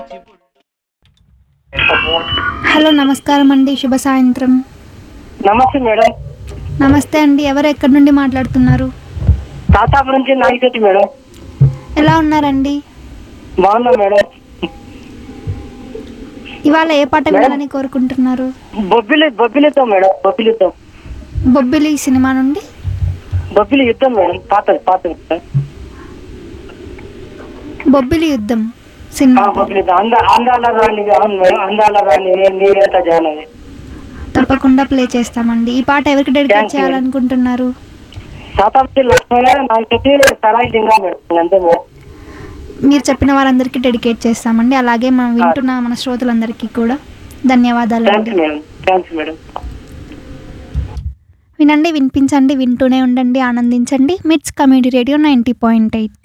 Hello నమస్కారం అండి శుభ సాయంత్రం నమస్తే మేడం నమస్తే అండి ఎవరు ఎక్కడి నుండి మాట్లాడుతున్నారు తాతాపురం నుంచి నాయకటి మేడం ఎలా ఉన్నారండి బాగున్నా మేడం ఇవాళ ఏ పాట వినాలని కోరుకుంటున్నారు బొబ్బిలి బొబ్బిలితో మేడం బొబ్బిలితో బొబ్బిలి సినిమా నుండి బొబ్బిలి యుద్ధం మేడం పాత పాత యుద్ధం. బొబ్బిలి యుద్ధం ఆ, సినిమా బొబ్బిలితో అంద అందాల రాణి అవును మేడం అందాల రాణి నీరెంత జానవి తప్పకుండా ప్లే చేస్తామండి ఈ పాట ఎవరికి డెడికేట్ Thank you. చేయాలనుకుంటున్నారు తాతాపురం లక్ష్మయ్య నాయకటి సరాయి లింగా మేడం అంతే మేడం మీరు చెప్పిన వాళ్ళందరికీ డెడికేట్ చేస్తామండి అలాగే మనం వింటున్న మన శ్రోతలందరికీ కూడా ధన్యవాదాలు థ్యాంక్స్ అండి మేడం థ్యాంక్స్ మేడం వినండి వినిపించండి వింటూనే ఉండండి ఆనందించండి MITS community radio ninety point eight